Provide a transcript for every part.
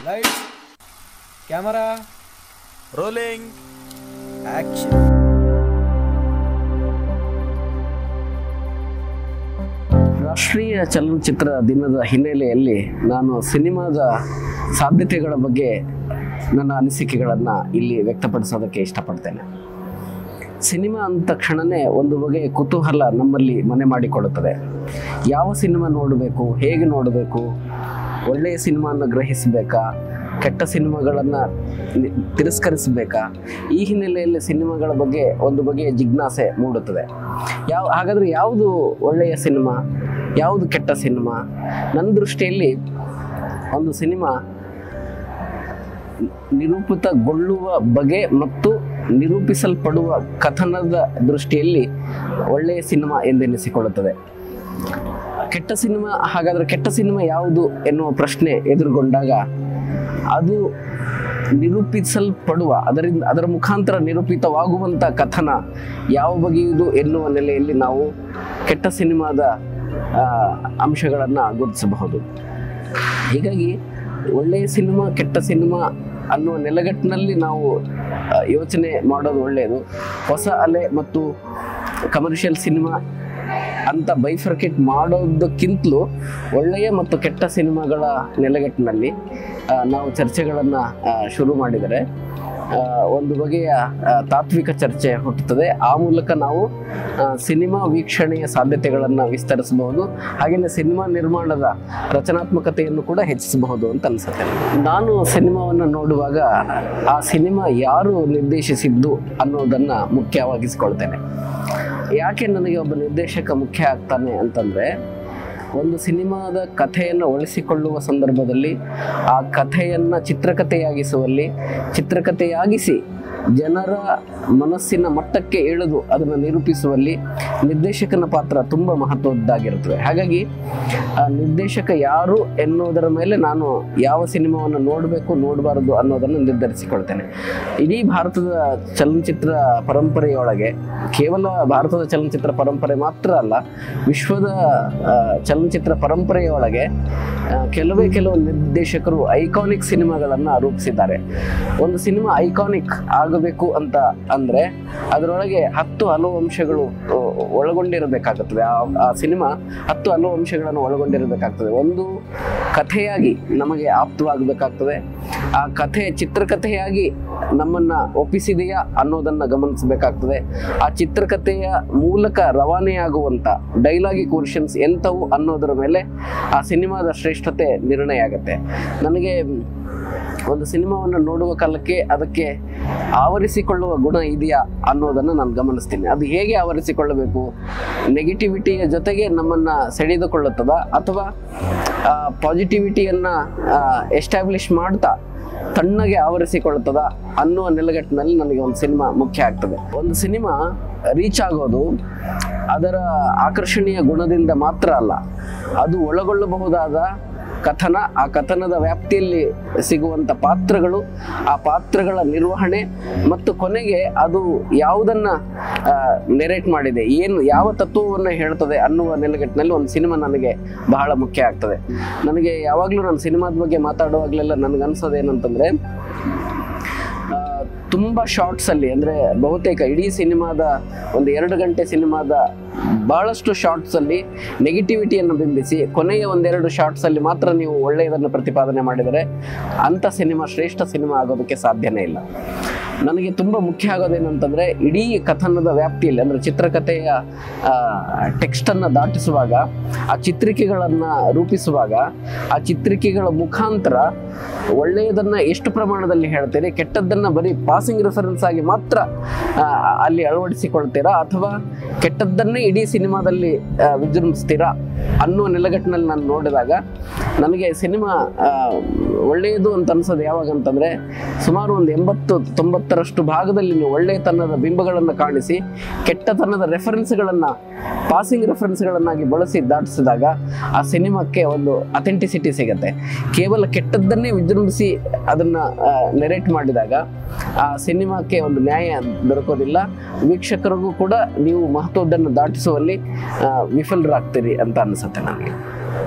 lights camera rolling action ರಾಷ್ಟ್ರೀಯ ಚಲನಚಿತ್ರ ದಿನದ ಹಿನ್ನೆಲೆಯಲ್ಲಿ ನಾನು ಸಿನಿಮಾದ ಸಾಧ್ಯತೆಗಳ ಬಗ್ಗೆ ನನ್ನ ಅನಿಸಿಕೆಗಳನ್ನು ಇಲ್ಲಿ ವ್ಯಕ್ತಪಡಿಸೋದಕ್ಕೆ ಇಷ್ಟಪಡ್ತೇನೆ ಸಿನಿಮಾ ಅಂದ ತಕ್ಷಣವೇ ಒಂದು ಬಗೆಯ ಕುತೂಹಲ ನಮ್ಮಲ್ಲಿ ಮನೆ ಮಾಡಿಕೊಳ್ಳುತ್ತದೆ ಯಾವ ಸಿನಿಮಾ ನೋಡಬೇಕು ಹೇಗೆ ನೋಡಬೇಕು ಒಳ್ಳೆಯ ಸಿನಿಮಾನ ಗ್ರಹಿಸಬೇಕಾ ಕೆಟ್ಟ ಸಿನಿಮಾಗಳನ್ನು ತಿರಸ್ಕರಿಸಬೇಕಾ ಈ ಹಿನ್ನೆಲೆಯಲ್ಲಿ ಸಿನಿಮಾಗಳ ಬಗ್ಗೆ ಒಂದು ಬಗೆಯ ಜಿಜ್ಞಾಸೆ ಮೂಡುತ್ತದೆ ಯಾವ ಹಾಗಾದರೆ ಯಾವುದು ಒಳ್ಳೆಯ ಸಿನಿಮಾ ಯಾವುದು ಕೆಟ್ಟ ಸಿನಿಮಾ ನನ್ನ ದೃಷ್ಟಿಯಲ್ಲಿ ಒಂದು ಸಿನಿಮಾ ನಿರೂಪಿತಗೊಳ್ಳುವ ಬಗೆ ಮತ್ತು ನಿರೂಪಿಸಲ್ಪಡುವ ಕಥನದ ದೃಷ್ಟಿಯಲ್ಲಿ ಒಳ್ಳೆಯ ಸಿನಿಮಾ ಎಂದೆನಿಸಿಕೊಳ್ಳುತ್ತದೆ ಕೆಟ್ಟ ಸಿನಿಮಾ ಹಾಗಾದರೆ ಕೆಟ್ಟ ಸಿನಿಮಾ ಯಾವುದು ಎನ್ನುವ ಪ್ರಶ್ನೆ ಎದುರುಗೊಂಡಾಗ ಅದು ನಿರೂಪಿಸಲ್ಪಡುವ ಅದರಿಂದ ಅದರ ಮುಖಾಂತರ ನಿರೂಪಿತವಾಗುವಂಥ ಕಥನ ಯಾವ ಬಗೆಯುವುದು ಎನ್ನುವ ನೆಲೆಯಲ್ಲಿ ನಾವು ಕೆಟ್ಟ ಸಿನಿಮಾದ ಅಂಶಗಳನ್ನು ಗುರುತಿಸಬಹುದು ಹೀಗಾಗಿ ಒಳ್ಳೆಯ ಸಿನಿಮಾ ಕೆಟ್ಟ ಸಿನಿಮಾ ಅನ್ನುವ ನೆಲೆಗಟ್ಟಿನಲ್ಲಿ ನಾವು ಆ, ಯೋಚನೆ ಮಾಡೋದು ಒಳ್ಳೆಯದು ಹೊಸ ಅಲೆ ಮತ್ತು ಕಮರ್ಷಿಯಲ್ ಸಿನಿಮಾ ಅಂತ ಬೈಫರ್ಕೇಟ್ ಮಾಡೋದಕ್ಕಿಂತಲೂ ಒಳ್ಳೆಯ ಮತ್ತು ಕೆಟ್ಟ ಸಿನಿಮಾಗಳ ನೆಲೆಗಟ್ಟಿನಲ್ಲಿ ಆ, ನಾವು ಚರ್ಚೆಗಳನ್ನು ಶುರು ಮಾಡಿದರೆ ಆ, ಒಂದು ಬಗೆಯ ಆ, ತಾತ್ವಿಕ ಚರ್ಚೆ ಹುಟ್ಟುತ್ತದೆ ಆ ಮೂಲಕ ನಾವು ಆ, ಸಿನಿಮಾ ವೀಕ್ಷಣೆಯ ಸಾಧ್ಯತೆಗಳನ್ನು ವಿಸ್ತರಿಸಬಹುದು ಹಾಗೆಯೇ ಸಿನಿಮಾ ನಿರ್ಮಾಣದ ರಚನಾತ್ಮಕತೆಯನ್ನು ಕೂಡ ಹೆಚ್ಚಿಸಬಹುದು ಅಂತ ಅನ್ಸುತ್ತೆ ನಾನು ಸಿನಿಮಾವನ್ನು ನೋಡುವಾಗ ಆ ಸಿನಿಮಾ ಯಾರು ನಿರ್ದೇಶಿಸಿದ್ದು ಅನ್ನೋದನ್ನು ಮುಖ್ಯವಾಗಿಸ್ಕೊಳ್ತೇನೆ ಯಾಕೆ ನನಗೆ ಒಬ್ಬ ನಿರ್ದೇಶಕ ಮುಖ್ಯ ಆಗ್ತಾನೆ ಅಂತಂದರೆ ಒಂದು ಸಿನಿಮಾದ ಕಥೆಯನ್ನು ಉಳಿಸಿಕೊಳ್ಳುವ ಸಂದರ್ಭದಲ್ಲಿ ಆ ಕಥೆಯನ್ನು ಚಿತ್ರಕಥೆಯಾಗಿಸುವಲ್ಲಿ ಚಿತ್ರಕಥೆಯಾಗಿಸಿ ಜನರ ಮನಸ್ಸಿನ ಮಟ್ಟಕ್ಕೆ ಇಳಿದು ಅದನ್ನು ನಿರೂಪಿಸುವಲ್ಲಿ ನಿರ್ದೇಶಕನ ಪಾತ್ರ ತುಂಬ ಮಹತ್ವದ್ದಾಗಿರುತ್ತದೆ ಹಾಗಾಗಿ ಆ ನಿರ್ದೇಶಕ ಯಾರು ಎನ್ನುವುದರ ಮೇಲೆ ನಾನು ಯಾವ ಸಿನಿಮಾವನ್ನು ನೋಡಬೇಕು ನೋಡಬಾರದು ಅನ್ನೋದನ್ನು ನಿರ್ಧರಿಸಿಕೊಳ್ತೇನೆ ಇಡೀ ಭಾರತದ ಚಲನಚಿತ್ರ ಪರಂಪರೆಯೊಳಗೆ ಕೇವಲ ಭಾರತದ ಚಲನಚಿತ್ರ ಪರಂಪರೆ ಮಾತ್ರ ಅಲ್ಲ ವಿಶ್ವದ ಆ, ಚಲನಚಿತ್ರ ಪರಂಪರೆಯೊಳಗೆ ಆ, ಕೆಲವೇ ಕೆಲವು ನಿರ್ದೇಶಕರು ಐಕಾನಿಕ್ ಸಿನಿಮಾಗಳನ್ನು ರೂಪಿಸಿದ್ದಾರೆ ಒಂದು ಸಿನಿಮಾ ಐಕಾನಿಕ್ ಆಗಬೇಕು ಅಂತ ಅಂದರೆ ಅದರೊಳಗೆ ಹತ್ತು ಹಲವು ಅಂಶಗಳು ಆ, ಒಳಗೊಂಡಿರಬೇಕಾಗುತ್ತದೆ ಆ ಆ ಸಿನಿಮಾ ಹತ್ತು ಹಲವು ಅಂಶಗಳನ್ನು ಒಳಗೊಂಡಿರಬೇಕಾಗ್ತದೆ ಒಂದು ಕಥೆಯಾಗಿ ನಮಗೆ ಆಪ್ತವಾಗಬೇಕಾಗ್ತದೆ ಆ ಕಥೆ ಚಿತ್ರಕಥೆಯಾಗಿ ನಮ್ಮನ್ನ ಒಪ್ಪಿಸಿದೆಯಾ ಅನ್ನೋದನ್ನ ಗಮನಿಸಬೇಕಾಗ್ತದೆ ಆ ಚಿತ್ರಕಥೆಯ ಮೂಲಕ ರವಾನೆಯಾಗುವಂತ ಡೈಲಾಗಿ ಕೋರ್ಷನ್ಸ್ ಎಂಥವು ಅನ್ನೋದರ ಮೇಲೆ ಆ ಸಿನಿಮಾದ ಶ್ರೇಷ್ಠತೆ ನಿರ್ಣಯ ಆಗುತ್ತೆ ನನಗೆ ಒಂದು ಸಿನಿಮಾವನ್ನು ನೋಡುವ ಕಾಲಕ್ಕೆ ಅದಕ್ಕೆ ಆವರಿಸಿಕೊಳ್ಳುವ ಗುಣ ಇದೆಯಾ ಅನ್ನೋದನ್ನು ನಾನು ಗಮನಿಸ್ತೀನಿ ಅದು ಹೇಗೆ ಆವರಿಸಿಕೊಳ್ಳಬೇಕು ನೆಗೆಟಿವಿಟಿಯ ಜೊತೆಗೆ ನಮ್ಮನ್ನ ಸೆಳೆದುಕೊಳ್ಳುತ್ತದ ಅಥವಾ ಪಾಸಿಟಿವಿಟಿಯನ್ನ ಎಸ್ಟಾಬ್ಲಿಷ್ ಮಾಡ್ತಾ ತಣ್ಣಗೆ ಆವರಿಸಿಕೊಳ್ಳುತ್ತದ ಅನ್ನುವ ನೆಲೆಗಟ್ಟಿನಲ್ಲಿ ನನಗೆ ಒಂದು ಸಿನಿಮಾ ಮುಖ್ಯ ಆಗ್ತದೆ ಒಂದು ಸಿನಿಮಾ ರೀಚ್ ಆಗೋದು ಅದರ ಆಕರ್ಷಣೀಯ ಗುಣದಿಂದ ಮಾತ್ರ ಅಲ್ಲ ಅದು ಒಳಗೊಳ್ಳಬಹುದಾದ ಕಥನ ಆ ಕಥನದ ವ್ಯಾಪ್ತಿಯಲ್ಲಿ ಸಿಗುವಂಥ ಪಾತ್ರಗಳು ಆ ಪಾತ್ರಗಳ ನಿರ್ವಹಣೆ ಮತ್ತು ಕೊನೆಗೆ ಅದು ಯಾವುದನ್ನ ನೆರೇಟ್ ಮಾಡಿದೆ ಏನು ಯಾವ ತತ್ವವನ್ನು ಹೇಳ್ತದೆ ಅನ್ನುವ ನೆಲೆಗಟ್ಟಿನಲ್ಲಿ ಒಂದು ಸಿನಿಮಾ ನನಗೆ ಬಹಳ ಮುಖ್ಯ ಆಗ್ತದೆ ನನಗೆ ಯಾವಾಗಲೂ ನಾನು ಸಿನಿಮಾದ ಬಗ್ಗೆ ಮಾತಾಡುವಾಗಲೆಲ್ಲ ನನಗನ್ಸೋದು ಏನಂತಂದರೆ ಆ, ತುಂಬ ಶಾರ್ಟ್ಸಲ್ಲಿ ಅಂದರೆ ಬಹುತೇಕ ಇಡೀ ಸಿನಿಮಾದ ಒಂದು ಎರಡು ಗಂಟೆ ಸಿನಿಮಾದ ಬಹಳಷ್ಟು ಶಾರ್ಟ್ಸಲ್ಲಿ ನೆಗೆಟಿವಿಟಿಯನ್ನು ಬಿಂಬಿಸಿ ಕೊನೆಯ ಒಂದೆರಡು ಶಾರ್ಟ್ಸಲ್ಲಿ ಮಾತ್ರ ನೀವು ಒಳ್ಳೆಯದನ್ನು ಪ್ರತಿಪಾದನೆ ಮಾಡಿದರೆ ಅಂಥ ಸಿನಿಮಾ ಶ್ರೇಷ್ಠ ಸಿನಿಮಾ ಆಗೋದಕ್ಕೆ ಸಾಧ್ಯನೇ ಇಲ್ಲ ನನಗೆ ತುಂಬ ಮುಖ್ಯ ಆಗೋದೇನಂತಂದರೆ ಇಡೀ ಕಥನದ ವ್ಯಾಪ್ತಿಯಲ್ಲಿ ಅಂದರೆ ಚಿತ್ರಕಥೆಯ ಟೆಕ್ಸ್ಟನ್ನು ದಾಟಿಸುವಾಗ ಆ ಚಿತ್ರಿಕೆಗಳನ್ನು ರೂಪಿಸುವಾಗ ಆ ಚಿತ್ರಿಕೆಗಳ ಮುಖಾಂತರ ಒಳ್ಳೆಯದನ್ನು ಎಷ್ಟು ಪ್ರಮಾಣದಲ್ಲಿ ಹೇಳ್ತೀರಿ ಕೆಟ್ಟದ್ದನ್ನು ಬರೀ ಪಾಸಿಂಗ್ ರೆಫರೆನ್ಸ್ ಆಗಿ ಮಾತ್ರ ಆ, ಅಲ್ಲಿ ಅಳವಡಿಸಿಕೊಳ್ತೀರಾ ಅಥವಾ ಕೆಟ್ಟದ್ದನ್ನೇ ಇಡೀ ಸಿನಿಮಾದಲ್ಲಿ ಆ, ವಿಜೃಂಭಿಸ್ತೀರಾ ಅನ್ನೋ ನೆಲೆಗಟ್ಟಿನಲ್ಲಿ ನಾನು ನೋಡಿದಾಗ ನನಗೆ ಸಿನಿಮಾ ಆ, ಒಳ್ಳೆಯದು ಅಂತ ಅನ್ಸೋದು ಯಾವಾಗ ಅಂತಂದರೆ ಸುಮಾರು ಒಂದು ಎಂಬತ್ತು ತೊಂಬತ್ತರಷ್ಟು ಭಾಗದಲ್ಲಿ ನೀವು ಒಳ್ಳೆಯತನದ ಬಿಂಬಗಳನ್ನು ಕಾಣಿಸಿ ಕೆಟ್ಟತನದ ರೆಫರೆನ್ಸ್ಗಳನ್ನು ಪಾಸಿಂಗ್ ರೆಫರೆನ್ಸ್ಗಳನ್ನಾಗಿ ಬಳಸಿ ದಾಟಿಸಿದಾಗ ಆ ಸಿನಿಮಾಕ್ಕೆ ಒಂದು ಅಥೆಂಟಿಸಿಟಿ ಸಿಗುತ್ತೆ ಕೇವಲ ಕೆಟ್ಟದ್ದನ್ನೇ ವಿಜೃಂಭಿಸಿ ಅದನ್ನು ನೆರೇಟ್ ಮಾಡಿದಾಗ ಆ ಸಿನಿಮಾಕ್ಕೆ ಒಂದು ನ್ಯಾಯ ದೊರಕೋದಿಲ್ಲ ವೀಕ್ಷಕರಿಗೂ ಕೂಡ ನೀವು ಮಹತ್ವದ್ದನ್ನು ದಾಟಿಸುವಲ್ಲಿ ಆ, ವಿಫಲರಾಗ್ತೀರಿ ಅಂತ ಅನಿಸುತ್ತೆ ನನಗೆ ಕೋವಿಡ್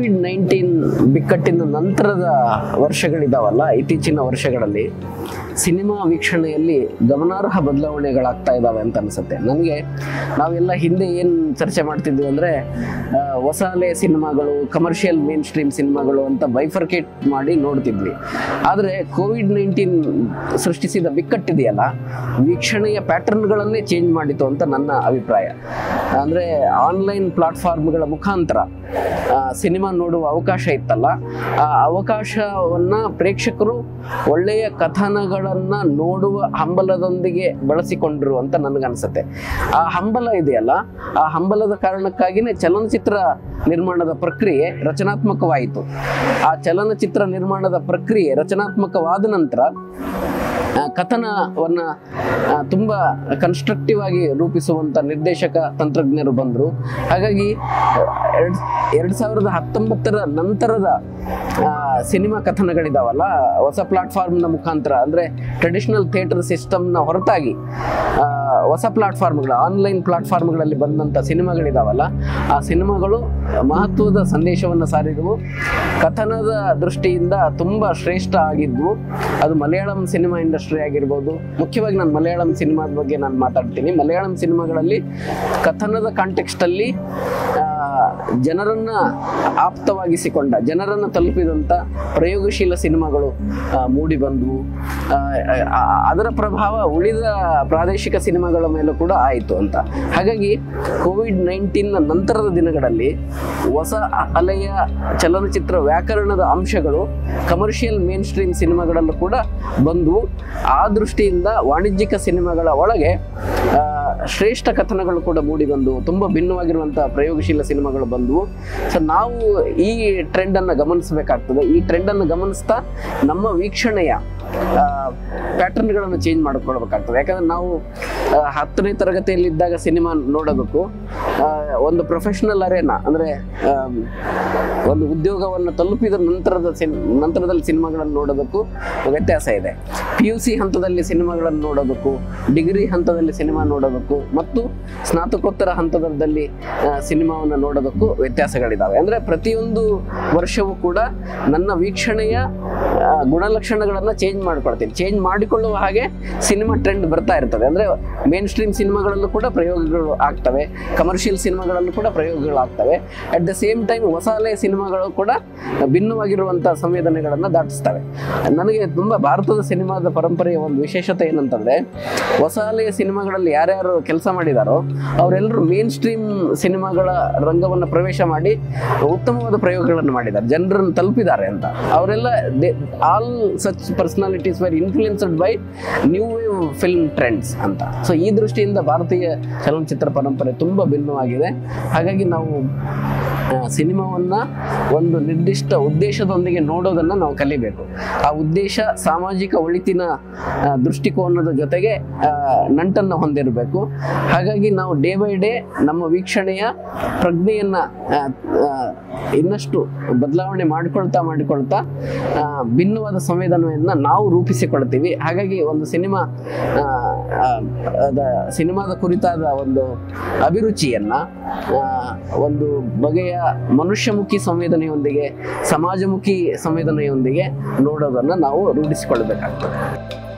ಕೋವಿಡ್ ನೈನ್ಟೀನ್ ಬಿಕ್ಕಟ್ಟಿನ ನಂತರದ ವರ್ಷಗಳಿದಾವಲ್ಲ ಇತ್ತೀಚಿನ ವರ್ಷಗಳಲ್ಲಿ ಸಿನಿಮಾ ವೀಕ್ಷಣೆಯಲ್ಲಿ ಗಮನಾರ್ಹ ಬದಲಾವಣೆಗಳಾಗ್ತಾ ಇದ್ದಾವೆ ಅಂತ ಅನಿಸುತ್ತೆ ನನಗೆ ನಾವೆಲ್ಲ ಹಿಂದೆ ಏನು ಚರ್ಚೆ ಮಾಡ್ತಿದ್ವಿ ಅಂದರೆ ಹೊಸ ಅಲೆ ಸಿನಿಮಾಗಳು ಕಮರ್ಷಿಯಲ್ ಮೇನ್ ಸ್ಟ್ರೀಮ್ ಸಿನಿಮಾಗಳು ಅಂತ ಬೈಫರ್ಕೇಟ್ ಮಾಡಿ ನೋಡ್ತಿದ್ವಿ ಆದರೆ ಕೋವಿಡ್ ನೈನ್ಟೀನ್ ಸೃಷ್ಟಿಸಿದ ಬಿಕ್ಕಟ್ಟಿದೆಯಲ್ಲ ವೀಕ್ಷಣೆಯ ಪ್ಯಾಟರ್ನ್ಗಳನ್ನೇ ಚೇಂಜ್ ಮಾಡಿತು ಅಂತ ನನ್ನ ಅಭಿಪ್ರಾಯ ಅಂದರೆ ಆನ್ಲೈನ್ ಪ್ಲಾಟ್ಫಾರ್ಮ್ಗಳ ಮುಖಾಂತರ ಆ, ಸಿನಿಮಾ ನೋಡುವ ಅವಕಾಶ ಇತ್ತಲ್ಲ ಆ ಅವಕಾಶವನ್ನ ಪ್ರೇಕ್ಷಕರು ಒಳ್ಳೆಯ ಕಥನಗಳನ್ನ ನೋಡುವ ಹಂಬಲದೊಂದಿಗೆ ಬಳಸಿಕೊಂಡ್ರು ಅಂತ ನನಗನ್ಸುತ್ತೆ ಆ ಹಂಬಲ ಇದೆಯಲ್ಲ ಆ ಹಂಬಲದ ಕಾರಣಕ್ಕಾಗಿನೇ ಚಲನಚಿತ್ರ ನಿರ್ಮಾಣದ ಪ್ರಕ್ರಿಯೆ ರಚನಾತ್ಮಕವಾಯಿತು ಆ ಚಲನಚಿತ್ರ ನಿರ್ಮಾಣದ ಪ್ರಕ್ರಿಯೆ ರಚನಾತ್ಮಕವಾದ ನಂತರ ಆ, ಕಥನವನ್ನ ಆ, ತುಂಬಾ ಕನ್ಸ್ಟ್ರಕ್ಟಿವ್ ಆಗಿ ರೂಪಿಸುವಂತ ನಿರ್ದೇಶಕ ತಂತ್ರಜ್ಞರು ಬಂದರು ಹಾಗಾಗಿ ಎರಡ್ ಎರಡ್ ಸಾವಿರದ ಹತ್ತೊಂಬತ್ತರ ನಂತರದ ಆ, ಸಿನಿಮಾ ಕಥನಗಳಿದಾವಲ್ಲ ಹೊಸ ಪ್ಲಾಟ್ಫಾರ್ಮ್ನ ಮುಖಾಂತರ ಅಂದ್ರೆ ಟ್ರೆಡಿಷನಲ್ ಥಿಯೇಟರ್ ಸಿಸ್ಟಮ್ನ ಹೊರತಾಗಿ ಆ, ಹೊಸ ಪ್ಲಾಟ್ಫಾರ್ಮ್ಗಳು ಆನ್ಲೈನ್ ಪ್ಲಾಟ್ಫಾರ್ಮ್ಗಳಲ್ಲಿ ಬಂದಂಥ ಸಿನಿಮಾಗಳಿದಾವಲ್ಲ ಆ ಸಿನಿಮಾಗಳು ಮಹತ್ವದ ಸಂದೇಶವನ್ನು ಸಾರಿದವು ಕಥನದ ದೃಷ್ಟಿಯಿಂದ ತುಂಬಾ ಶ್ರೇಷ್ಠ ಆಗಿದ್ವು ಅದು ಮಲಯಾಳಂ ಸಿನಿಮಾ ಇಂಡಸ್ಟ್ರಿ ಆಗಿರ್ಬೋದು ಮುಖ್ಯವಾಗಿ ನಾನು ಮಲಯಾಳಂ ಸಿನಿಮಾದ ಬಗ್ಗೆ ನಾನು ಮಾತಾಡ್ತೀನಿ ಮಲಯಾಳಂ ಸಿನಿಮಾಗಳಲ್ಲಿ ಕಥನದ ಕಾಂಟೆಕ್ಸ್ಟಲ್ಲಿ ಜನರನ್ನ ಆಪ್ತವಾಗಿಸಿಕೊಂಡ ಜನರನ್ನ ತಲುಪಿದಂಥ ಪ್ರಯೋಗಶೀಲ ಸಿನಿಮಾಗಳು ಆ, ಮೂಡಿ ಬಂದವು ಆ, ಆ, ಅದರ ಪ್ರಭಾವ ಉಳಿದ ಪ್ರಾದೇಶಿಕ ಸಿನಿಮಾಗಳ ಮೇಲೂ ಕೂಡ ಆಯಿತು ಅಂತ ಹಾಗಾಗಿ ಕೋವಿಡ್ ನೈನ್ಟೀನ್ನ ನಂತರದ ದಿನಗಳಲ್ಲಿ ಹೊಸ ಅಲೆಯ ಚಲನಚಿತ್ರ ವ್ಯಾಕರಣದ ಅಂಶಗಳು ಕಮರ್ಷಿಯಲ್ ಮೇನ್ ಸ್ಟ್ರೀಮ್ ಸಿನಿಮಾಗಳಲ್ಲೂ ಕೂಡ ಬಂದವು ಆ ದೃಷ್ಟಿಯಿಂದ ವಾಣಿಜ್ಯಿಕ ಸಿನಿಮಾಗಳ ಒಳಗೆ ಆ, ಶ್ರೇಷ್ಠ ಕಥನಗಳು ಕೂಡ ಮೂಡಿ ಬಂದವು ತುಂಬ ಭಿನ್ನವಾಗಿರುವಂಥ ಪ್ರಯೋಗಶೀಲ ಸಿನಿಮಾಗಳು ಬಂದವು ಸೊ ನಾವು ಈ ಟ್ರೆಂಡನ್ನು ಗಮನಿಸಬೇಕಾಗ್ತದೆ ಈ ಟ್ರೆಂಡನ್ನು ಗಮನಿಸ್ತಾ ನಮ್ಮ ವೀಕ್ಷಣೆಯ ಪ್ಯಾಟರ್ನ್ಗಳನ್ನು ಚೇಂಜ್ ಮಾಡ್ಕೊಳ್ಬೇಕಾಗ್ತದೆ ಯಾಕಂದ್ರೆ ನಾವು ಆ, ಹತ್ತನೇ ತರಗತಿಯಲ್ಲಿದ್ದಾಗ ಸಿನಿಮಾ ನೋಡೋದಕ್ಕೂ ಆ, ಒಂದು ಪ್ರೊಫೆಷನಲ್ ಅರೇನಾ ಅಂದರೆ ಒಂದು ಉದ್ಯೋಗವನ್ನು ತಲುಪಿದ ನಂತರದ ಸಿನ್ ನಂತರದಲ್ಲಿ ಸಿನಿಮಾಗಳನ್ನು ನೋಡೋದಕ್ಕೂ ವ್ಯತ್ಯಾಸ ಇದೆ ಪಿ ಯು ಸಿ ಹಂತದಲ್ಲಿ ಸಿನಿಮಾಗಳನ್ನು ನೋಡೋದಕ್ಕೂ ಡಿಗ್ರಿ ಹಂತದಲ್ಲಿ ಸಿನಿಮಾ ನೋಡೋದಕ್ಕೂ ಮತ್ತು ಸ್ನಾತಕೋತ್ತರ ಹಂತದಲ್ಲಿ ಆ, ಸಿನಿಮಾವನ್ನು ನೋಡೋದಕ್ಕೂ ವ್ಯತ್ಯಾಸಗಳಿದ್ದಾವೆ ಅಂದರೆ ಪ್ರತಿಯೊಂದು ವರ್ಷವೂ ಕೂಡ ನನ್ನ ವೀಕ್ಷಣೆಯ ಆ, ಗುಣಲಕ್ಷಣಗಳನ್ನು ಚೇಂಜ್ ಮಾಡ್ಕೊಳ್ತೀನಿ ಚೇಂಜ್ ಮಾಡಿಕೊಳ್ಳುವ ಹಾಗೆ ಸಿನಿಮಾ ಟ್ರೆಂಡ್ ಬರ್ತಾ ಇರ್ತದೆ ಅಂದರೆ ಮೇನ್ ಸ್ಟ್ರೀಮ್ ಸಿನಿಮಾಗಳಲ್ಲೂ ಕೂಡ ಪ್ರಯೋಗಗಳು ಆಗ್ತವೆ ಕಮರ್ಷಿಯಲ್ ಸಿನಿಮಾಗಳಲ್ಲೂ ಕೂಡ ಪ್ರಯೋಗಗಳು ಆಗ್ತವೆ ಅಟ್ ದ ಸೇಮ್ ಟೈಮ್ ಹೊಸ ಅಲೆಯ ಸಿನಿಮಾಗಳು ಕೂಡ ಭಿನ್ನವಾಗಿರುವಂಥ ಸಂವೇದನೆಗಳನ್ನು ದಾಟಿಸ್ತವೆ ನನಗೆ ತುಂಬ ಭಾರತದ ಸಿನಿಮಾದ ಪರಂಪರೆಯ ಒಂದು ವಿಶೇಷತೆ ಏನಂತಂದರೆ ಹೊಸ ಅಲೆಯ ಸಿನಿಮಾಗಳಲ್ಲಿ ಯಾರ್ಯಾರು ಕೆಲಸ ಮಾಡಿದಾರೋ ಅವರೆಲ್ಲರೂ ಮೇನ್ ಸ್ಟ್ರೀಮ್ ಸಿನಿಮಾಗಳ ರಂಗವನ್ನು ಪ್ರವೇಶ ಮಾಡಿ ಉತ್ತಮವಾದ ಪ್ರಯೋಗಗಳನ್ನು ಮಾಡಿದ್ದಾರೆ ಜನರನ್ನು ತಲುಪಿದ್ದಾರೆ ಅಂತ ಅವರೆಲ್ಲ all such personalities were influenced by new wave film trends ಅಂತ ಸೊ ಈ ದೃಷ್ಟಿಯಿಂದ ಭಾರತೀಯ ಚಲನಚಿತ್ರ ಪರಂಪರೆ ತುಂಬ ಭಿನ್ನವಾಗಿದೆ ಹಾಗಾಗಿ ನಾವು ಆ, ಸಿನಿಮಾವನ್ನ ಒಂದು ನಿರ್ದಿಷ್ಟ ಉದ್ದೇಶದೊಂದಿಗೆ ನೋಡೋದನ್ನ ನಾವು ಕಲಿಬೇಕು ಆ ಉದ್ದೇಶ ಸಾಮಾಜಿಕ ಒಳಿತಿನ ಆ, ದೃಷ್ಟಿಕೋನದ ಜೊತೆಗೆ ಆ, ನಂಟನ್ನು ಹೊಂದಿರಬೇಕು ಹಾಗಾಗಿ ನಾವು ಡೇ ಬೈ ಡೇ ನಮ್ಮ ವೀಕ್ಷಣೆಯ ಪ್ರಜ್ಞೆಯನ್ನ ಆ, ಆ, ಇನ್ನಷ್ಟು ಬದಲಾವಣೆ ಮಾಡಿಕೊಳ್ತಾ ಮಾಡಿಕೊಳ್ತಾ ಆ, ಭಿನ್ನವಾದ ಸಂವೇದನೆಯನ್ನ ನಾವು ರೂಪಿಸಿಕೊಳ್ತೀವಿ ಹಾಗಾಗಿ ಒಂದು ಸಿನಿಮಾ ಆ, ಆ, ಅದ ಸಿನಿಮಾದ ಕುರಿತಾದ ಒಂದು ಅಭಿರುಚಿಯನ್ನ ಆ, ಒಂದು ಬಗೆಯ ಮನುಷ್ಯಮುಖಿ ಸಂವೇದನೆಯೊಂದಿಗೆ ಸಮಾಜಮುಖಿ ಸಂವೇದನೆಯೊಂದಿಗೆ ನೋಡೋದನ್ನ ನಾವು ರೂಢಿಸಿಕೊಳ್ಬೇಕಾಗ್ತದೆ